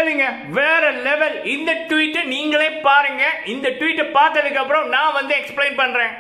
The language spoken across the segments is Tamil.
லெவலுங்க வேற லெவல் இந்த ட்வீட்டை நீங்களே பாருங்க இந்த ட்வீட்டை பார்த்ததுக்கு அப்புறம் நான் வந்து எக்ஸ்பிளைன் பண்றேன்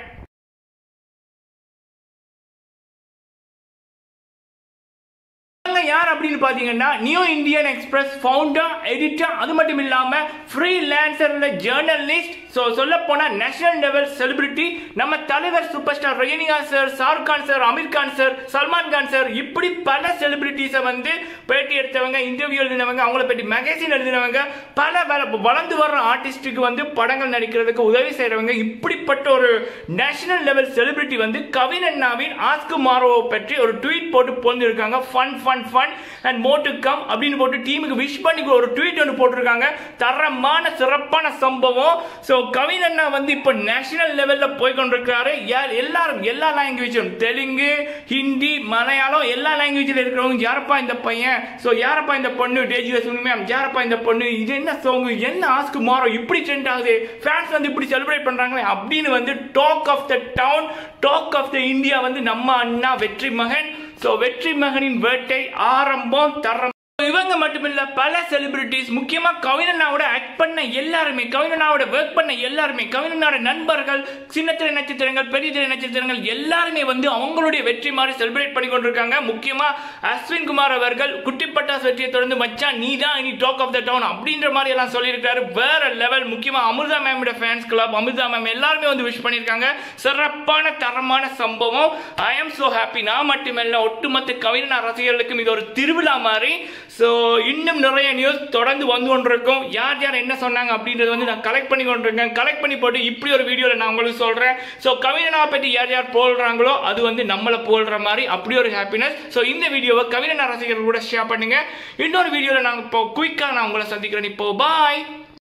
இவங்க யார் அப்படின்னு பாத்தீங்கன்னா New Indian Express founder editor அது மட்டும் இல்லாம ஃப்ரீ லான்சர்ல ஜேர்னலிஸ்ட் ஸோ சொல்ல போனா நேஷனல் லெவல் செலிபிரிட்டி நம்ம தலைவர் super star Rajinikanth sir Shahrukh Khan sir Aamir Khan sir Salman Khan sir இப்படி பல செலிபிரிட்டிஸை வந்து பேட்டி எடுத்தவங்க இன்டர்வியூ எழுதினவங்க அவங்கள பற்றி மேகசின் எழுதினவங்க பல வள- வளர்ந்து வர்ற ஆர்டிஸ்டுக்கு வந்து படங்கள் நடிக்கிறதுக்கு உதவி செய்றவங்க இப்படிப்பட்ட ஒரு நேஷனல் லெவல் செலிபிரிட்டி வந்து கவின் அண்ணாவின் ஆஸ்கு மாரோவை பற்றி ஒரு ட்வீட் போட்டு போந்திருக்காங்க fun fun fun and more to come அப்படின்னு போட்டு டீமுக்கு விஷ் பண்ணி ஒரு ட்வீட் ஒன்று போட்டிருக்காங்க தரமான சிறப்பான சம்பவம் ஸோ கவின் அண்ணா வந்து இப்போ நேஷனல் லெவலில் போய் கொண்டிருக்கிறாரு யா- எல்லாரும் எல்லா லாங்குவேஜும் தெலுங்கு ஹிந்தி மலையாளம் எல்லா லாங்குவேஜில் இருக்கிறவங்க யாரப்பா இந்த பையன் ஸோ யாரப்பா இந்த பொண்ணு டேஜிஎஸ் மேம் யாரப்பா இந்த பொண்ணு இது என்ன சாங் என்ன ஆஸ்க்கு மாறும் இப்படி ட்ரெண்ட் ஆகுது ஃபேன்ஸ் வந்து இப்படி செலிப்ரேட் பண்றாங்களே அப்படின்னு வந்து talk of the town talk of the India வந்து நம்ம அண்ணா வெற்றி மகன் ஸோ வெற்றி மகனின் வேட்டை ஆரம்பம் தரம் இவங்க மட்டுமில்ல பல செலிபிரிட்டிஸ் முக்கியமா கவினனாவோட ஆக்ட் பண்ண எல்லாருமே கவினனாவோட ஒர்க் பண்ண எல்லாருமே கவினனோட நண்பர்கள் சின்னத்திரை நட்சத்திரங்கள் பெரிய திரை நட்சத்திரங்கள் எல்லாருமே வந்து அவங்களுடைய வெற்றி மாதிரி செலிப்ரேட் பண்ணி கொண்டிருக்காங்க முக்கியமா அஸ்வின் குமார் அவர்கள் குட்டி பட்டாஸ் வெற்றியை தொடர்ந்து மச்சான் நீ தான் இனி டாக் ஆஃப் த டவுன் அப்படின்ற மாதிரி எல்லாம் சொல்லியிருக்காரு வேற லெவல் முக்கியமா அமிர்தா மேமோட ஃபேன்ஸ் கிளப் அமிர்தா மேம் எல்லாருமே வந்து விஷ் பண்ணியிருக்காங்க சிறப்பான தரமான சம்பவம் ஐ எம் so ஹாப்பி நான் மட்டுமல்ல ஒட்டுமொத்த கவிஞனா ரசிகர்களுக்கும் இது ஒரு திருவிழா மாதிரி ஸோ இன்னும் நிறைய நியூஸ் தொடர்ந்து வந்து கொண்டிருக்கும் யார் யார் என்ன சொன்னாங்க அப்படின்றது வந்து நான் கலெக்ட் பண்ணி கொண்டிருக்கேன் கலெக்ட் பண்ணி போட்டு இப்படி ஒரு வீடியோவில் நான் உங்களுக்கு சொல்கிறேன் ஸோ கவிஞனா பற்றி யார் யார் போடுறாங்களோ அது வந்து நம்மளை போடுற மாதிரி அப்படி ஒரு ஹாப்பினஸ் ஸோ இந்த வீடியோவை கவிஞனா ரசிகர்கள் கூட ஷேர் பண்ணுங்க இன்னொரு வீடியோவில் நான் இப்போ குயிக்காக நான் உங்களை சந்திக்கிறேன் இப்போ பாய்